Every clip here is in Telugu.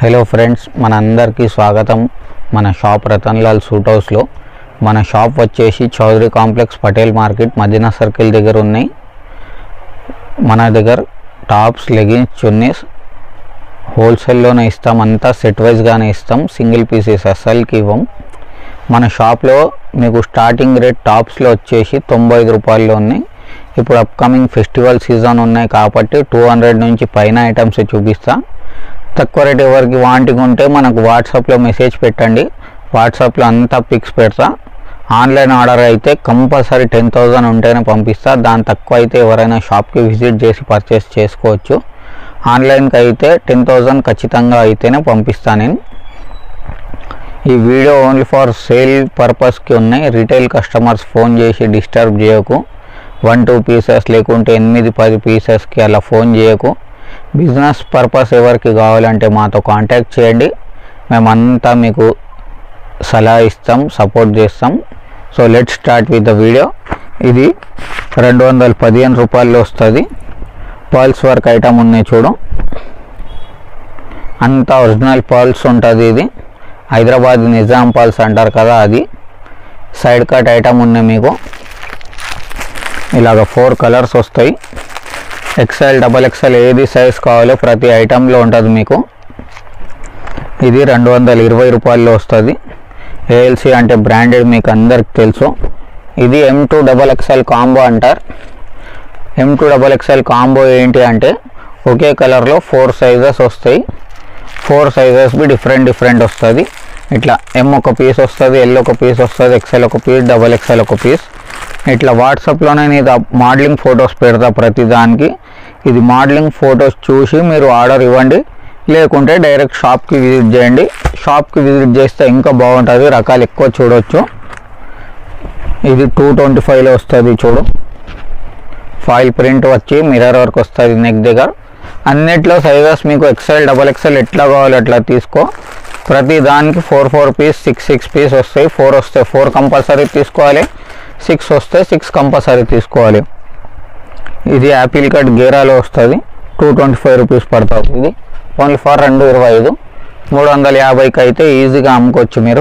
హలో ఫ్రెండ్స్ మన అందరికీ స్వాగతం మన షాప్ రతన్లాల్ సూట్ హౌస్లో మన షాప్ వచ్చేసి Chowdary complex Patel market Madina circle దగ్గర ఉన్నాయి మన దగ్గర టాప్స్ లెగిన్స్ చున్నీస్ హోల్సేల్లోనే ఇస్తాం అంతా సెట్ వైజ్గానే ఇస్తాం సింగిల్ పీసెస్ అస్సలకి ఇవ్వం మన షాప్లో మీకు స్టార్టింగ్ రేట్ టాప్స్లో వచ్చేసి తొంభై ఐదు రూపాయల్లో ఉన్నాయి ఇప్పుడు అప్కమింగ్ ఫెస్టివల్ సీజన్ ఉన్నాయి కాబట్టి టూ హండ్రెడ్ నుంచి పైన ఐటమ్స్ చూపిస్తా తక్కువ రేట్ ఎవరికి వాంటింగ్ ఉంటే మనకు వాట్సాప్లో మెసేజ్ పెట్టండి వాట్సాప్లో అంతా పిక్స్ పెడతా ఆన్లైన్ ఆర్డర్ అయితే కంపల్సరీ టెన్ థౌజండ్ ఉంటేనే పంపిస్తా దాని తక్కువ అయితే ఎవరైనా షాప్కి విజిట్ చేసి పర్చేస్ చేసుకోవచ్చు ఆన్లైన్కి అయితే టెన్ థౌజండ్ ఖచ్చితంగా అయితేనే పంపిస్తా నేను ఈ వీడియో ఓన్లీ ఫర్ సేల్ పర్పస్కి ఉన్నాయి రీటైల్ కస్టమర్స్ ఫోన్ చేసి డిస్టర్బ్ చేయకు వన్ టూ పీసెస్ లేకుంటే ఎనిమిది పది పీసెస్కి అలా ఫోన్ చేయకు బిజినెస్ పర్పస్ ఎవరికి కావాలంటే మాతో కాంటాక్ట్ చేయండి మేమంతా మీకు సలహా ఇస్తాం సపోర్ట్ చేస్తాం so let start with the video ఇది రెండు వందల పదిహేను రూపాయల్లో వస్తుంది పర్ల్స్ వర్క్ ఐటమ్ ఉన్నాయి చూడు అంతా ఒరిజినల్ పర్ల్స్ ఉంటుంది ఇది హైదరాబాద్ నిజాం పర్ల్స్ అంటారు కదా అది సైడ్ కట్ ఐటమ్ ఉన్నాయి మీకు ఇలాగ ఫోర్ కలర్స్ వస్తాయి ఎక్సెల్ డబల్ ఎక్సెల్ ఏది సైజ్ కావాలో ప్రతి ఐటెంలో ఉంటుంది మీకు ఇది రెండు వందల ఇరవై రూపాయల్లో వస్తుంది ఏఎల్సి అంటే బ్రాండెడ్ మీకు అందరికి తెలుసు ఇది M two double XL combo అంటారు M two double XL combo ఏంటి అంటే ఒకే కలర్లో ఫోర్ సైజెస్ వస్తాయి ఫోర్ సైజెస్ బి డిఫరెంట్ డిఫరెంట్ వస్తుంది ఇట్లా ఎం ఒక పీస్ వస్తుంది ఎల్ ఒక పీస్ వస్తుంది ఎక్సెల్ ఒక పీస్ డబల్ ఎక్సెల్ ఒక పీస్ ఇట్లా వాట్సాప్లోనే నేను మోడలింగ్ ఫొటోస్ పెడతా ప్రతి దానికి ఇది మోడలింగ్ ఫొటోస్ చూసి మీరు ఆర్డర్ ఇవ్వండి లేకుంటే డైరెక్ట్ షాప్కి విజిట్ చేయండి షాప్కి విజిట్ చేస్తే ఇంకా బాగుంటుంది రకాలు ఎక్కువ చూడొచ్చు ఇది టూ ట్వంటీ ఫైవ్లో వస్తుంది చూడు ఫాయిల్ ప్రింట్ వచ్చి మిర్రర్ వర్క్ వస్తుంది నెక్ దగ్గర అన్నిట్లో సైజెస్ మీకు ఎక్సెల్ డబల్ ఎక్సెల్ ఎట్లా కావాలో అట్లా తీసుకో ప్రతి దానికి four four piece six six piece వస్తాయి ఫోర్ వస్తే ఫోర్ కంపల్సరీ తీసుకోవాలి సిక్స్ వస్తే సిక్స్ కంపల్సరీ తీసుకోవాలి ఇది యాపిల్ కట్ గేరాలో వస్తుంది టూ ట్వంటీ ఫైవ్ రూపీస్ పడుతుంది ఇది ఓన్లీ ఫర్ రెండు ఇరవై ఐదు మూడు వందల యాభైకి అయితే ఈజీగా అమ్ముకోవచ్చు మీరు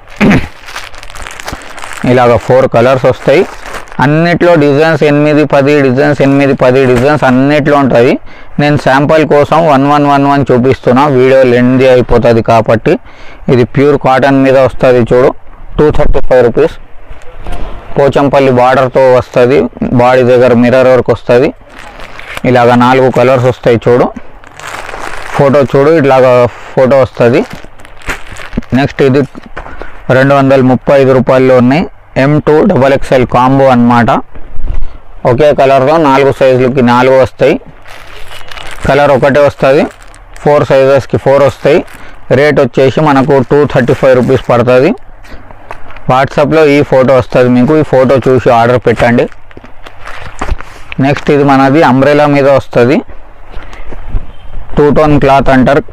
ఇలాగ ఫోర్ కలర్స్ వస్తాయి అన్నిట్లో డిజైన్స్ ఎనిమిది పది డిజైన్స్ ఎనిమిది పది డిజైన్స్ అన్నిట్లో ఉంటుంది నేను శాంపుల్ కోసం వన్ వన్ వన్ వన్ చూపిస్తున్నా వీడియో లెంది అయిపోతుంది కాబట్టి ఇది ప్యూర్ కాటన్ మీద వస్తుంది చూడు two thirty five rupees Pochampally బార్డర్తో వస్తుంది బాడీ దగ్గర మిర్రర్ వర్క్ వస్తుంది ఇలాగ నాలుగు కలర్స్ వస్తాయి చూడు ఫోటో చూడు ఇట్లాగ ఫోటో వస్తుంది నెక్స్ట్ ఇది రెండు వందల ముప్పై ఐదు రూపాయల్లో ఉన్నాయి M two double XL combo అనమాట ఒకే కలర్లో నాలుగు సైజులకి నాలుగు వస్తాయి కలర్ ఒకటే వస్తుంది ఫోర్ సైజెస్కి ఫోర్ వస్తాయి రేట్ వచ్చేసి మనకు టూ థర్టీ ఫైవ్ రూపీస్ పడుతుంది వాట్సాప్లో ఈ ఫోటో వస్తుంది మీకు ఈ ఫోటో చూసి ఆర్డర్ పెట్టండి నెక్స్ట్ ఇది మనది అంబ్రెలా మీద వస్తుంది టూ టోన్ క్లాత్ అంటారు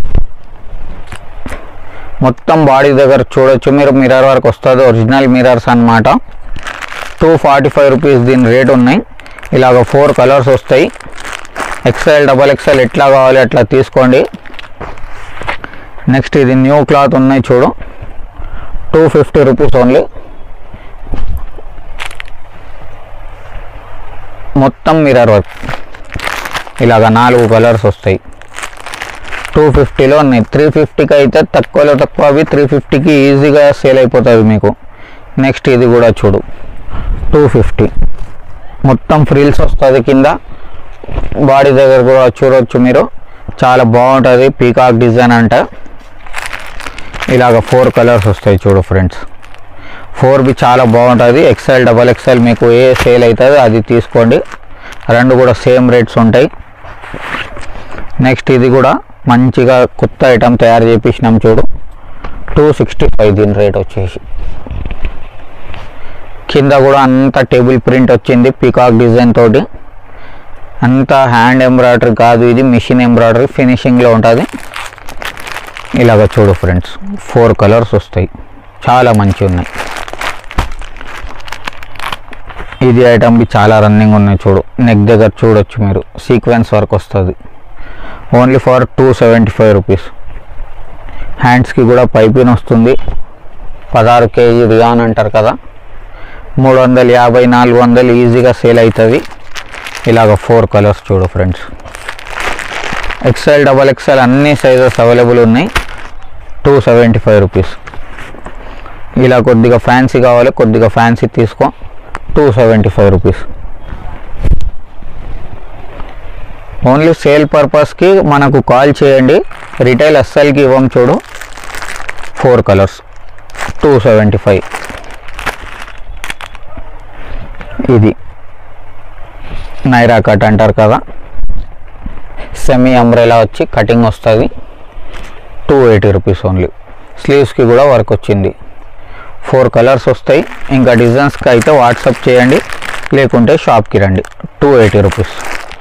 మొత్తం బాడీ దగ్గర చూడొచ్చు మీరు మిర్రర్ వరకు వస్తుంది ఒరిజినల్ మిర్రర్స్ అనమాట టూ ఫార్టీ ఫైవ్ రూపీస్ దీని రేట్ ఉన్నాయి ఇలాగ ఫోర్ కలర్స్ వస్తాయి ఎక్సెల్ డబల్ ఎక్సెల్ ఎట్లా కావాలి అట్లా తీసుకోండి నెక్స్ట్ ఇది న్యూ క్లాత్ ఉన్నాయి చూడు టూ ఫిఫ్టీ రూపీస్ ఓన్లీ మొత్తం మిర్రర్ వర్క్ ఇలాగ నాలుగు కలర్స్ వస్తాయి టూ ఫిఫ్టీలో ఉన్నాయి త్రీ ఫిఫ్టీకి అయితే తక్కువలో తక్కువ అవి త్రీ ఫిఫ్టీకి ఈజీగా సేల్ అయిపోతుంది మీకు నెక్స్ట్ ఇది కూడా చూడు టూ ఫిఫ్టీ మొత్తం ఫ్రిల్స్ వస్తుంది కింద బాడీ దగ్గర కూడా చూడవచ్చు మీరు చాలా బాగుంటుంది పీకాక్ డిజైన్ అంట ఇలాగ ఫోర్ కలర్స్ వస్తాయి చూడు ఫ్రెండ్స్ ఫోర్ బి చాలా బాగుంటుంది ఎక్సెల్ డబల్ ఎక్సెల్ మీకు ఏ సేల్ అవుతుంది అది తీసుకోండి రెండు కూడా సేమ్ రేట్స్ ఉంటాయి నెక్స్ట్ ఇది కూడా మంచిగా కొత్త ఐటమ్ తయారు చేపించినాం చూడు టూ సిక్స్టీ ఫైవ్ దీని రేట్ వచ్చేసి కింద కూడా అంత టేబుల్ ప్రింట్ వచ్చింది పికాక్ డిజైన్ తోటి అంత హ్యాండ్ ఎంబ్రాయిడరీ కాదు ఇది మిషన్ ఎంబ్రాయిడరీ ఫినిషింగ్లో ఉంటుంది ఇలాగ చూడు ఫ్రెండ్స్ ఫోర్ కలర్స్ వస్తాయి చాలా మంచి ఉన్నాయి ఇది ఐటమ్ బి చాలా రన్నింగ్ ఉన్నాయి చూడు నెక్ దగ్గర చూడొచ్చు మీరు సీక్వెన్స్ వర్క్ వస్తుంది only for two seventy five rupees హ్యాండ్స్కి కూడా పైపింగ్ వస్తుంది పదహారు కేజీ రియాన్ అంటారు కదా మూడు వందల యాభై నాలుగు వందలు ఈజీగా సేల్ అవుతుంది ఇలాగ ఫోర్ కలర్స్ చూడు ఫ్రెండ్స్ ఎక్సెల్ డబల్ ఎక్సెల్ అన్ని సైజెస్ అవైలబుల్ ఉన్నాయి టూ సెవెంటీ ఫైవ్ రూపీస్ ఇలా కొద్దిగా ఫ్యాన్సీ కావాలి కొద్దిగా ఫ్యాన్సీ తీసుకో two seventy five rupees only sale పర్పస్కి మనకు కాల్ చేయండి రిటైల్ అస్సలకి ఇవ్వం చూడు four colours two seventy five ఇది నైరా కట్ అంటారు కదా సెమీ అంబ్రెలా వచ్చి కటింగ్ వస్తుంది టూ ఎయిటీ రూపీస్ ఓన్లీ స్లీవ్స్కి కూడా వర్క్ వచ్చింది ఫోర్ కలర్స్ వస్తాయి ఇంకా డిజైన్స్కి అయితే వాట్సాప్ చేయండి లేకుంటే షాప్కి రండి టూ ఎయిటీ రూపీస్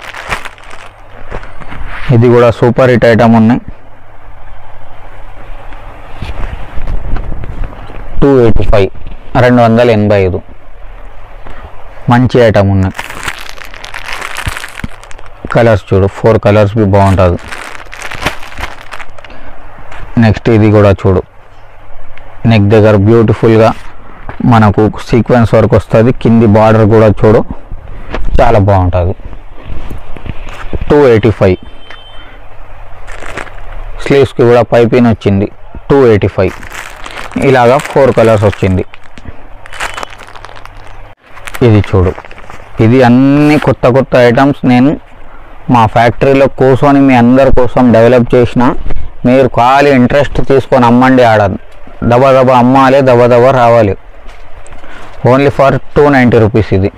ఇది కూడా సూపర్ హిట్ ఐటమ్ ఉన్నాయి టూ ఎయిటీ ఫైవ్ రెండు వందల ఎనభై ఐదు మంచి ఐటమ్ ఉన్నాయి కలర్స్ చూడు ఫోర్ కలర్స్ బి బాగుంటుంది నెక్స్ట్ ఇది కూడా చూడు నెక్ దగ్గర బ్యూటిఫుల్గా మనకు సీక్వెన్స్ వర్క్ వస్తుంది కింది బార్డర్ కూడా చూడు చాలా బాగుంటుంది టూ ఎయిటీ ఫైవ్ స్లీవ్స్కి కూడా పైపింగ్ వచ్చింది టూ ఎయిటీ ఫైవ్ ఇలాగా ఫోర్ కలర్స్ వచ్చింది ఇది చూడు ఇది అన్ని కొత్త కొత్త ఐటమ్స్ నేను మా ఫ్యాక్టరీలో కూర్చొని మీ అందరి కోసం డెవలప్ చేసిన మీరు ఖాళీ ఇంట్రెస్ట్ తీసుకొని అమ్మండి ఆడ దబా దబా అమ్మాలి దబా దబా రావాలి only for two ninety rupees ఇది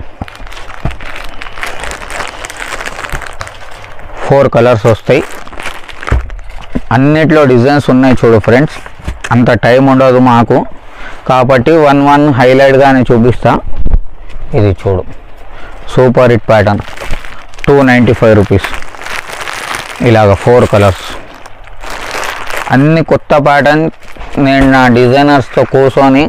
ఫోర్ కలర్స్ వస్తాయి అన్నిట్లో డిజైన్స్ ఉన్నాయి చూడు ఫ్రెండ్స్ అంత టైం ఉండదు మాకు కాబట్టి వన్ వన్ హైలైట్గానే చూపిస్తా ఇది చూడు super hit pattern two ninety five rupees ఇలాగ ఫోర్ కలర్స్ అన్ని కొత్త ప్యాటర్న్ నేను నా డిజైనర్స్తో కూర్చొని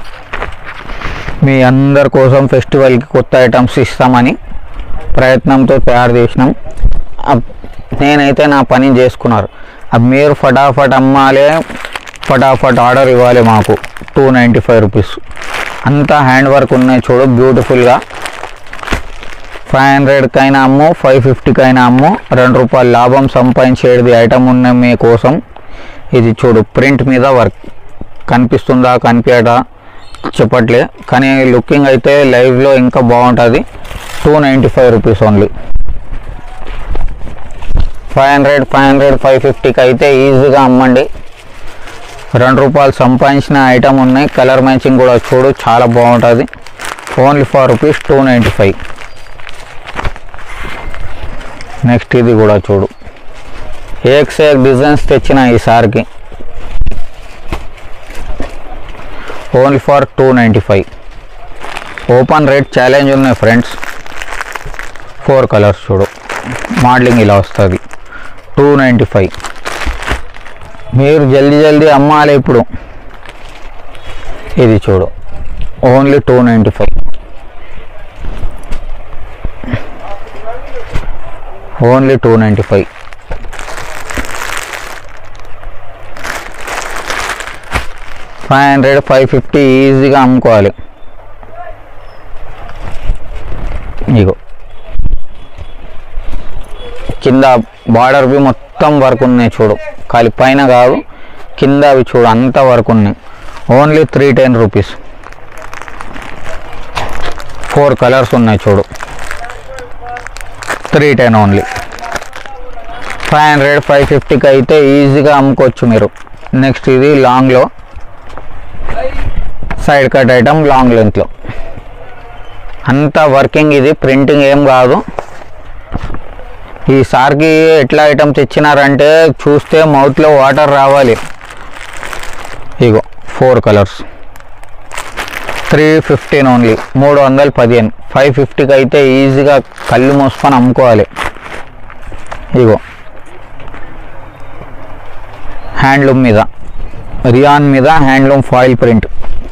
మీ అందరి కోసం ఫెస్టివల్కి కొత్త ఐటమ్స్ ఇస్తామని ప్రయత్నంతో తయారు చేసినాం అబ్- నేనైతే నా పని చేసుకున్నారు అవి మీరు ఫటాఫట్ అమ్మాలి ఫటాఫట్ ఆర్డర్ ఇవ్వాలి మాకు టూ నైంటీ ఫైవ్ రూపీస్ అంతా హ్యాండ్ వర్క్ ఉన్నాయి చూడు బ్యూటిఫుల్గా ఫైవ్ హండ్రెడ్కైనా అమ్ము ఫైవ్ ఫిఫ్టీకైనా అమ్ము రెండు రూపాయలు లాభం సంపాదించేది ఐటమ్ ఉన్నాయి మీ కోసం ఇది చూడు ప్రింట్ మీద వర్క్ కనిపిస్తుందా కనిపించడా చెప్పట్లే కానీ లుకింగ్ అయితే లైవ్లో ఇంకా బాగుంటుంది two ninety five rupees only five hundred five hundred five ఫిఫ్టీకి అయితే ఈజీగా అమ్మండి రెండు రూపాయలు సంపాదించిన ఐటమ్ ఉన్నాయి కలర్ మ్యాచింగ్ కూడా చూడు చాలా బాగుంటుంది only for rupees two ninety five next ఇది కూడా చూడు ఏక్స్ ఏక్ డిజైన్స్ తెచ్చిన ఈసారికి only for two ninety five open rate challenge ఉన్నాయి ఫ్రెండ్స్ ఫోర్ కలర్స్ చూడు మోడలింగ్ ఇలా వస్తుంది టూ నైంటీ ఫైవ్ మీరు జల్దీ జల్దీ అమ్మాలి ఇప్పుడు ఇది చూడు only two ninety five only two ninety five five hundred five fifty ఈజీగా అమ్ముకోవాలి ఇగో కింద బార్డర్ బి మొత్తం వర్క్ ఉన్నాయి చూడు ఖాళీ పైన కాదు కింద అవి చూడు అంత వర్క్ ఉన్నాయి only three ten rupees four colours ఉన్నాయి చూడు three ten only five hundred five ఫిఫ్టీకి అయితే ఈజీగా అమ్ముకోవచ్చు మీరు నెక్స్ట్ ఇది లాంగ్లో సైడ్ కట్ ఐటమ్ లాంగ్ లెంత్లో అంతా వర్కింగ్ ఇది ప్రింటింగ్ ఏం కాదు ఈసారికి ఎట్లా ఐటమ్ తెచ్చినారంటే చూస్తే మౌత్లో వాటర్ రావాలి ఇగో four colours three fifteen only మూడు వందల పదిహేను ఫైవ్ ఫిఫ్టీకి అయితే ఈజీగా కళ్ళు మూసుకొని అమ్ముకోవాలి ఇగో హ్యాండ్లూమ్ మీద రియాన్ మీద handloom foil print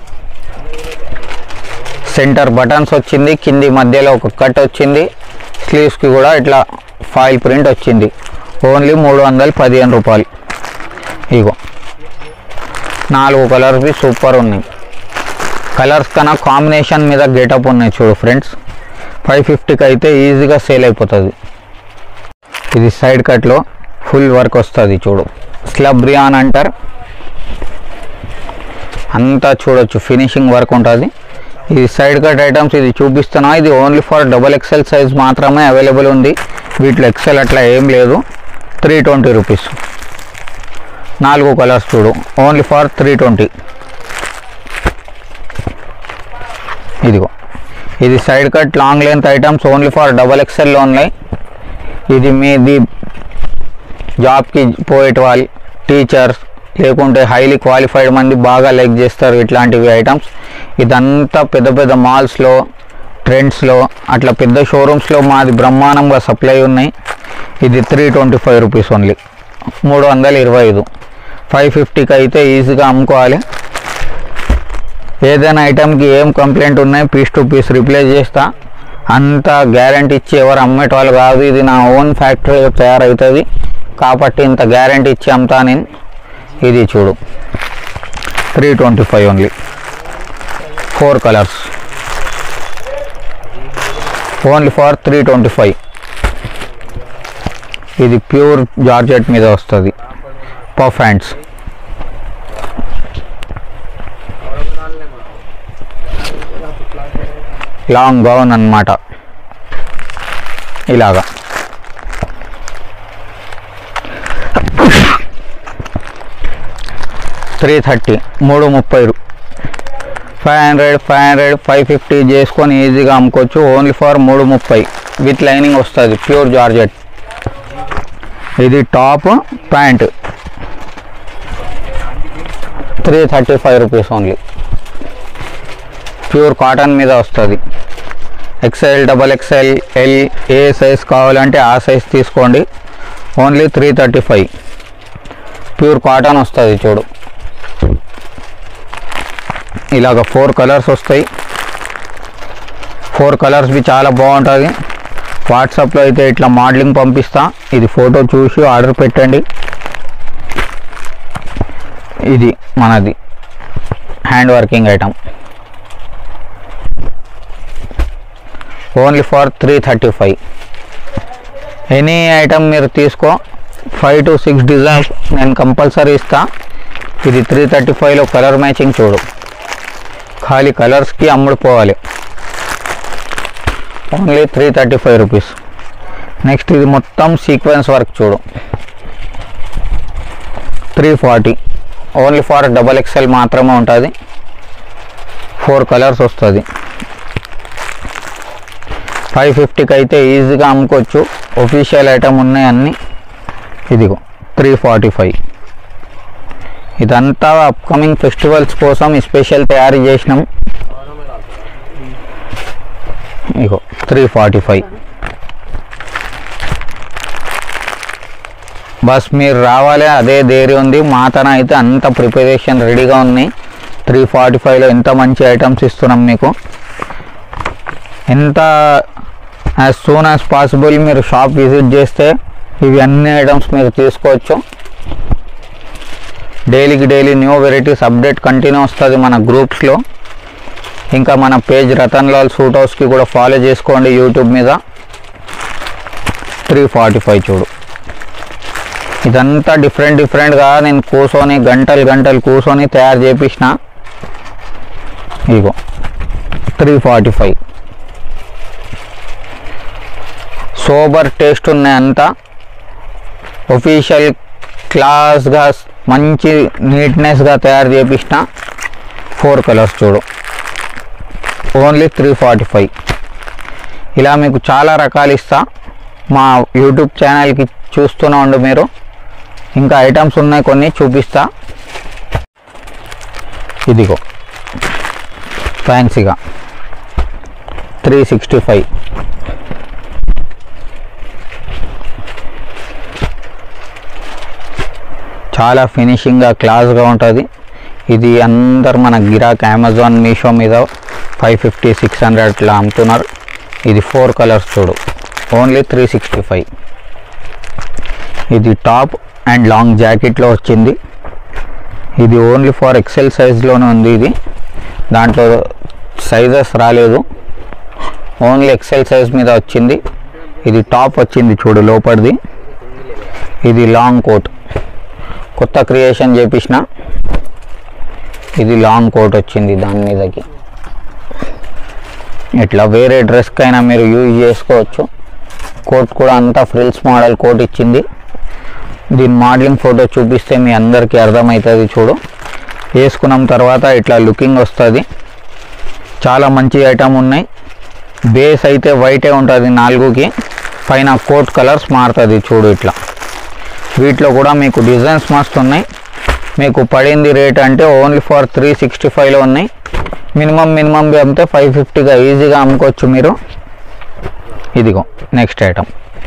centre buttons వచ్చింది కింది మధ్యలో ఒక కట్ వచ్చింది స్లీవ్స్కి కూడా ఇట్లా ఫాయిల్ ప్రింట్ వచ్చింది ఓన్లీ మూడు వందల పదిహేను రూపాయలు ఇగో నాలుగు కలర్స్ సూపర్ ఉన్నాయి కలర్స్ కన్నా కాంబినేషన్ మీద గెటప్ ఉన్నాయి చూడు ఫ్రెండ్స్ ఫైవ్ ఫిఫ్టీకి అయితే ఈజీగా సేల్ అయిపోతుంది ఇది సైడ్ కట్లో ఫుల్ వర్క్ వస్తుంది చూడు స్లబ్ రియాన్ అంటారు అంతా చూడొచ్చు ఫినిషింగ్ వర్క్ ఉంటుంది ఇది సైడ్ కట్ ఐటమ్స్ ఇది చూపిస్తున్నా ఇది only for double XL size మాత్రమే అవైలబుల్ ఉంది వీటిలో ఎక్సెల్ అట్లా ఏం లేదు త్రీ ట్వంటీ రూపీస్ నాలుగు కలర్స్ చూడు ఓన్లీ ఫర్ త్రీ ట్వంటీ ఇదిగో ఇది side cut long length items only for double ఎక్సెల్లో ఉన్నాయి ఇది మీది జాబ్కి పోయేట వాళ్ళు టీచర్స్ లేకుంటే హైలీ క్వాలిఫైడ్ మంది బాగా లైక్ చేస్తారు ఇట్లాంటివి ఐటమ్స్ ఇదంతా పెద్ద పెద్ద మాల్స్లో ట్రెండ్స్లో అట్లా పెద్ద షోరూమ్స్లో మాది బ్రహ్మాండంగా సప్లై ఉన్నాయి ఇది three twenty five rupees only మూడు వందల ఇరవై ఐదు ఫైవ్ ఫిఫ్టీకి అయితే ఈజీగా అమ్ముకోవాలి ఏదైనా ఐటమ్కి ఏం కంప్లైంట్ ఉన్నాయి పీస్ టు పీస్ రిప్లేస్ చేస్తా అంత గ్యారంటీ ఇచ్చి ఎవరు అమ్మేటోళ్ళు కాదు ఇది నా ఓన్ ఫ్యాక్టరీలో తయారవుతుంది కాబట్టి ఇంత గ్యారంటీ ఇచ్చి అమ్ముతా నేను ఇది చూడు three twenty five only four colours only for three twenty five ఇది ప్యూర్ జార్జెట్ మీద వస్తుంది పఫ్ హ్యాండ్స్ లాంగ్ గౌన్ అన్నమాట ఇలాగా త్రీ థర్టీ మూడు ముప్పై five hundred five hundred five fifty చేసుకొని ఈజీగా అమ్ముకోవచ్చు ఓన్లీ ఫర్ మూడు ముప్పై విత్ లైనింగ్ వస్తుంది ప్యూర్ జార్జెట్ ఇది top pant three thirty five rupees only pure cotton మీద వస్తుంది ఎక్స్ఎల్ డబల్ ఎక్స్ఎల్ ఎల్ ఏ సైజ్ కావాలంటే ఆ సైజ్ తీసుకోండి only three thirty five pure cotton వస్తుంది చూడు ఇలాగ ఫోర్ కలర్స్ వస్తాయి ఫోర్ కలర్స్ బి చాలా బాగుంటుంది వాట్సాప్లో అయితే ఇట్లా మోడలింగ్ పంపిస్తా ఇది ఫోటో చూసి ఆర్డర్ పెట్టండి ఇది మనది hand working item only for three thirty five any item మీరు తీసుకో ఫైవ్ టు సిక్స్ డిజైన్స్ నేను కంపల్సరీ ఇస్తా ఇది త్రీ థర్టీ ఫైవ్లో కలర్ మ్యాచింగ్ చూడు ఖాళీ కలర్స్కి అమ్ముడుపోవాలి only three thirty five rupees next ఇది మొత్తం సీక్వెన్స్ వర్క్ చూడు three forty only for double XL మాత్రమే ఉంటుంది ఫోర్ కలర్స్ వస్తుంది ఫైవ్ ఫిఫ్టీకి అయితే ఈజీగా అమ్ముకోవచ్చు ఒఫీషియల్ ఐటమ్ ఉన్నాయి అన్నీ ఇదిగో త్రీ ఫార్టీ ఫైవ్ ఇదంతా అప్కమింగ్ ఫెస్టివల్స్ కోసం స్పెషల్ తయారు చేసినాం ఇగో త్రీ ఫార్టీ ఫైవ్ బస్ మీరు రావాలి అదే ధైర్యం ఉంది మా తన అయితే అంత ప్రిపరేషన్ రెడీగా ఉన్నాయి త్రీ ఫార్టీ ఫైవ్లో ఎంత మంచి ఐటమ్స్ ఇస్తున్నాం మీకు ఎంత యాజ్ సూన్ యాజ్ పాసిబుల్ మీరు షాప్ విజిట్ చేస్తే ఇవి అన్ని ఐటమ్స్ మీరు తీసుకోవచ్చు డైలీకి daily new varieties update continue వస్తుంది మన గ్రూప్స్లో ఇంకా మన పేజ్ రతన్ లాల్ సూట్ హౌస్కి కూడా ఫాలో చేసుకోండి యూట్యూబ్ మీద త్రీ ఫార్టీ ఫైవ్ చూడు ఇదంతా డిఫరెంట్ డిఫరెంట్గా నేను కూర్చొని గంటలు గంటలు కూర్చొని తయారు చేపించిన ఇగో three forty five sober taste ఉన్నాయి అంతా ఒఫీషియల్ క్లాస్గా మంచి నీట్నెస్గా తయారు చేపించిన ఫోర్ కలర్స్ చూడు ఓన్లీ త్రీ ఫార్టీ ఫైవ్ ఇలా మీకు చాలా రకాలు ఇస్తా మా యూట్యూబ్ ఛానల్కి చూస్తూనే ఉండు మీరు ఇంకా ఐటమ్స్ ఉన్నాయి కొన్ని చూపిస్తా ఇదిగో ఫ్యాన్సీగా త్రీ సిక్స్టీ ఫైవ్ చాలా ఫినిషింగ్గా క్లాస్గా ఉంటుంది ఇది అందరు మన గిరాక్ అమెజాన్ మీషో మీద ఫైవ్ ఫిఫ్టీ సిక్స్ హండ్రెడ్ అట్లా అమ్ముతున్నారు ఇది ఫోర్ కలర్స్ చూడు ఓన్లీ త్రీ సిక్స్టీ ఫైవ్ ఇది టాప్ అండ్ లాంగ్ జాకెట్లో వచ్చింది ఇది ఓన్లీ ఫర్ ఎక్సెల్ సైజ్లోనే ఉంది ఇది దాంట్లో సైజెస్ రాలేదు ఓన్లీ ఎక్సెల్ సైజ్ మీద వచ్చింది ఇది టాప్ వచ్చింది చూడు లోపలిది ఇది లాంగ్ కోట్ కొత్త క్రియేషన్ చేపించిన ఇది లాంగ్ కోట్ వచ్చింది దాని మీదకి ఇట్లా వేరే డ్రెస్కైనా మీరు యూజ్ చేసుకోవచ్చు కోట్ కూడా అంతా ఫ్రిల్స్ మోడల్ కోట్ ఇచ్చింది దీని మోడలింగ్ ఫోటో చూపిస్తే మీ అందరికీ అర్థమవుతుంది చూడు వేసుకున్నాం తర్వాత ఇట్లా లుకింగ్ వస్తుంది చాలా మంచి ఐటమ్ ఉన్నాయి బేస్ అయితే వైటే ఉంటుంది నాలుగుకి పైన కోట్ కలర్స్ మారుతుంది చూడు ఇట్లా వీటిలో కూడా మీకు డిజైన్స్ మస్తు ఉన్నాయి మీకు పడింది రేట్ అంటే ఓన్లీ ఫర్ త్రీ సిక్స్టీ ఫైవ్లో ఉన్నాయి మినిమం మినిమం అమ్మితే ఫైవ్ ఫిఫ్టీగా ఈజీగా అమ్ముకోవచ్చు మీరు ఇదిగో next item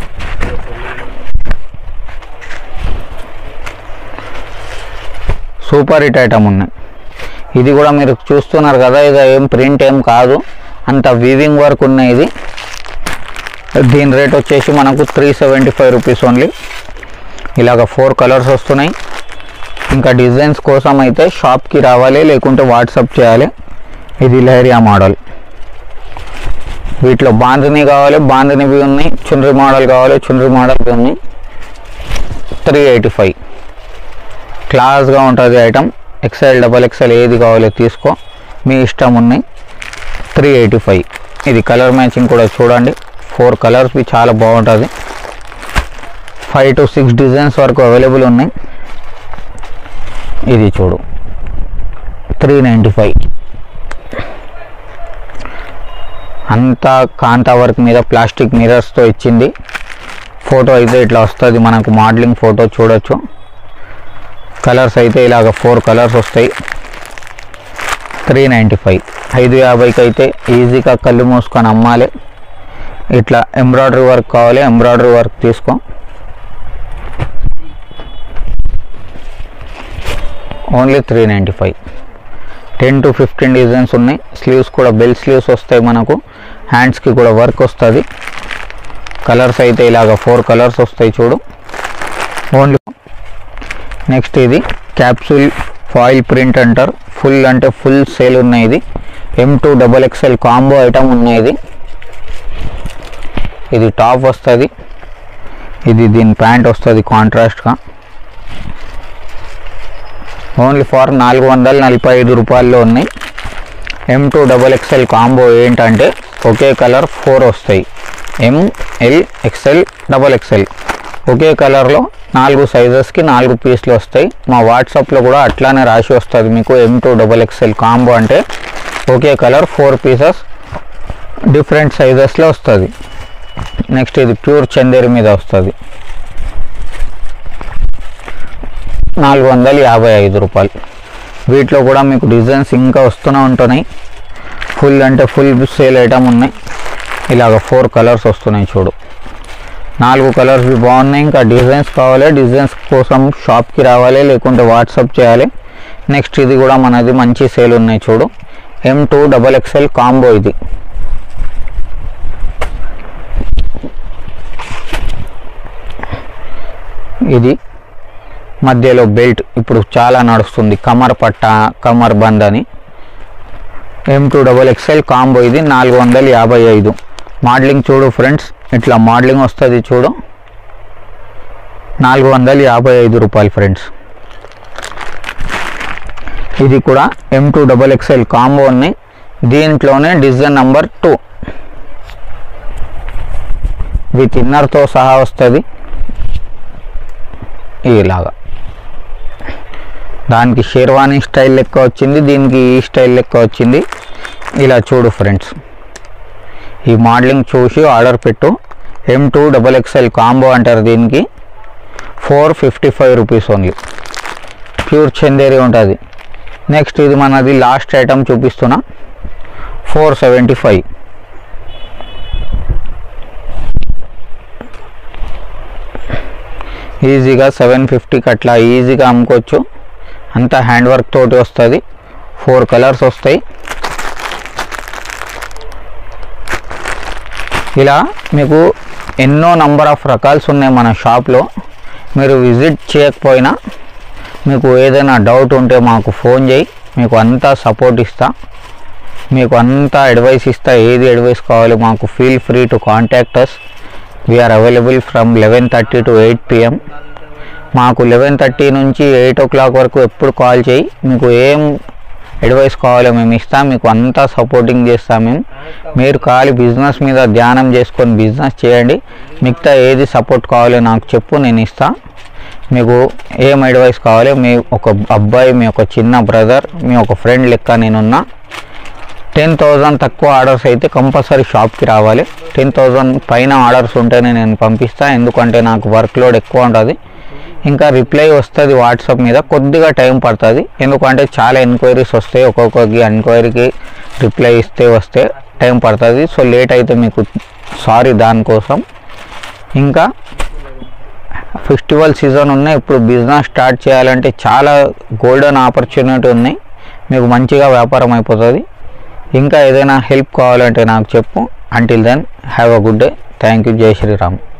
super hit item ఉన్నాయి ఇది కూడా మీరు చూస్తున్నారు కదా ఇది ఏం ప్రింట్ ఏం కాదు అంత వీవింగ్ వర్క్ ఉన్నాయి ఇది దీని రేట్ వచ్చేసి మనకు three seventy five rupees only ఇలాగ ఫోర్ కలర్స్ వస్తున్నాయి ఇంకా డిజైన్స్ కోసం అయితే షాప్కి రావాలి లేకుంటే వాట్సాప్ చేయాలి ఇది లహరియా మోడల్ వీటిలో బాందిని కావాలి బాందినివి ఉన్నాయి చుండ్రి మోడల్ కావాలి చుండ్రి మోడల్వి ఉన్నాయి త్రీ ఎయిటీ ఫైవ్ క్లాస్గా ఉంటుంది ఐటమ్ ఎక్సెల్ డబల్ ఎక్సెల్ ఏది కావాలో తీసుకో మీ ఇష్టం ఉన్నాయి త్రీ ఎయిటీ ఫైవ్ ఇది కలర్ మ్యాచింగ్ కూడా చూడండి ఫోర్ కలర్స్వి చాలా బాగుంటుంది ఫైవ్ టు సిక్స్ డిజైన్స్ వరకు అవైలబుల్ ఉన్నాయి ఇది చూడు త్రీ నైంటీ ఫైవ్ అంతా కాంతా వర్క్ మీద ప్లాస్టిక్ మిరర్స్తో ఇచ్చింది ఫోటో అయితే ఇట్లా వస్తుంది మనకు మోడలింగ్ ఫోటో చూడొచ్చు కలర్స్ అయితే ఇలాగ ఫోర్ కలర్స్ వస్తాయి త్రీ నైంటీ ఫైవ్ ఐదు యాభైకి అయితే ఈజీగా కళ్ళు మూసుకొని అమ్మాలి ఇట్లా ఎంబ్రాయిడరీ వర్క్ కావాలి ఎంబ్రాయిడరీ వర్క్ తీసుకో only three ninety five ten to fifteen designs ఉన్నాయి స్లీవ్స్ కూడా బెల్ స్లీవ్స్ వస్తాయి మనకు హ్యాండ్స్కి కూడా వర్క్ వస్తుంది కలర్స్ అయితే ఇలాగ ఫోర్ కలర్స్ వస్తాయి చూడు ఓన్లీ నెక్స్ట్ ఇది క్యాప్సూల్ ఫాయిల్ ప్రింట్ అంటారు ఫుల్ అంటే ఫుల్ సేల్ ఉన్నాయి ఇది M two double XL combo item ఉన్నాయి ఇది ఇది టాప్ వస్తుంది ఇది దీని ప్యాంట్ వస్తుంది కాంట్రాస్ట్గా ఓన్లీ ఫర్ నాలుగు వందల నలభై ఐదు రూపాయల్లో ఉన్నాయి M two double XL combo ఏంటంటే ఒకే కలర్ ఫోర్ వస్తాయి M L XL double XL ఒకే కలర్లో నాలుగు సైజెస్కి నాలుగు పీస్లు వస్తాయి మా వాట్సాప్లో కూడా అట్లానే రాసి వస్తుంది మీకు M two double XL combo అంటే ఒకే కలర్ ఫోర్ పీసెస్ డిఫరెంట్ సైజెస్లో వస్తుంది నెక్స్ట్ ఇది ప్యూర్ చందేరి మీద వస్తుంది నాలుగు వందల యాభై ఐదు రూపాయలు వీటిలో కూడా మీకు డిజైన్స్ ఇంకా వస్తూనే ఉంటున్నాయి ఫుల్ అంటే ఫుల్ సేల్ ఐటమ్ ఉన్నాయి ఇలాగ ఫోర్ కలర్స్ వస్తున్నాయి చూడు నాలుగు కలర్స్ బాగున్నాయి ఇంకా డిజైన్స్ కావాలి డిజైన్స్ కోసం షాప్కి రావాలి లేకుంటే వాట్సాప్ చేయాలి నెక్స్ట్ ఇది కూడా మనది మంచి సేల్ ఉన్నాయి చూడు M two double XL combo ఇది ఇది మధ్యలో బెల్ట్ ఇప్పుడు చాలా నడుస్తుంది కమర్ పట్ట కమర్ బంద్ అని M two double XL combo ఇది నాలుగు వందల యాభై ఐదు మోడలింగ్ చూడు ఫ్రెండ్స్ ఇట్లా మోడలింగ్ వస్తుంది చూడు నాలుగు వందల యాభై ఐదు రూపాయలు ఫ్రెండ్స్ ఇది కూడా M two double XL combo ఉన్నాయి దీంట్లోనే డిజైన్ నంబర్ టూ విత్ ఇన్నర్తో సహా వస్తుంది ఇలాగా దానికి షేర్వానీ స్టైల్ లెక్క వచ్చింది దీనికి ఈ స్టైల్ లెక్క వచ్చింది ఇలా చూడు ఫ్రెండ్స్ ఈ మోడలింగ్ చూసి ఆర్డర్ పెట్టు M two double XL combo అంటారు దీనికి four fifty five rupees only pure Chanderi ఉంటుంది నెక్స్ట్ ఇది మనది లాస్ట్ ఐటమ్ చూపిస్తున్నా ఫోర్ సెవెంటీ ఫైవ్ ఈజీగా సెవెన్ ఫిఫ్టీకి అట్లా ఈజీగా అమ్ముకోవచ్చు అంతా హ్యాండ్ వర్క్ తోటి వస్తుంది ఫోర్ కలర్స్ వస్తాయి ఇలా మీకు ఎన్నో నంబర్ ఆఫ్ రకాల్స్ ఉన్నాయి మన షాప్లో మీరు విజిట్ చేయకపోయినా మీకు ఏదైనా డౌట్ ఉంటే మాకు ఫోన్ చేయి మీకు అంతా సపోర్ట్ ఇస్తా మీకు అంతా అడ్వైస్ ఇస్తా ఏది అడ్వైస్ కావాలి మాకు feel free to contact us we are available from eleven thirty to eight PM మాకు లెవెన్ థర్టీ నుంచి ఎయిట్ ఓ క్లాక్ వరకు ఎప్పుడు కాల్ చేయి మీకు ఏం అడ్వైస్ కావాలో మేము ఇస్తాం మీకు అంతా సపోర్టింగ్ చేస్తాం మేము మీరు ఖాళీ బిజినెస్ మీద ధ్యానం చేసుకొని బిజినెస్ చేయండి మిగతా ఏది సపోర్ట్ కావాలో నాకు చెప్పు నేను ఇస్తా మీకు ఏం అడ్వైస్ కావాలి మీ ఒక అబ్బాయి మీ ఒక చిన్న బ్రదర్ మీ ఒక ఫ్రెండ్ లెక్క నేనున్నా టెన్ థౌజండ్ తక్కువ ఆర్డర్స్ అయితే కంపల్సరీ షాప్కి రావాలి టెన్ థౌజండ్ పైన ఆర్డర్స్ ఉంటేనే నేను పంపిస్తాను ఎందుకంటే నాకు వర్క్ లోడ్ ఎక్కువ ఉంటుంది ఇంకా రిప్లై వస్తుంది వాట్సాప్ మీద కొద్దిగా టైం పడుతుంది ఎందుకంటే చాలా ఎంక్వైరీస్ వస్తాయి ఒక్కొక్కరికి ఎంక్వైరీకి రిప్లై ఇస్తే వస్తే టైం పడుతుంది సో లేట్ అయితే మీకు సారీ దానికోసం ఇంకా ఫెస్టివల్ సీజన్ ఉన్నాయి ఇప్పుడు బిజినెస్ స్టార్ట్ చేయాలంటే చాలా గోల్డెన్ ఆపర్చునిటీ ఉన్నాయి మీకు మంచిగా వ్యాపారం అయిపోతుంది ఇంకా ఏదైనా హెల్ప్ కావాలంటే నాకు చెప్పు until then have a good day thank you జై శ్రీరామ్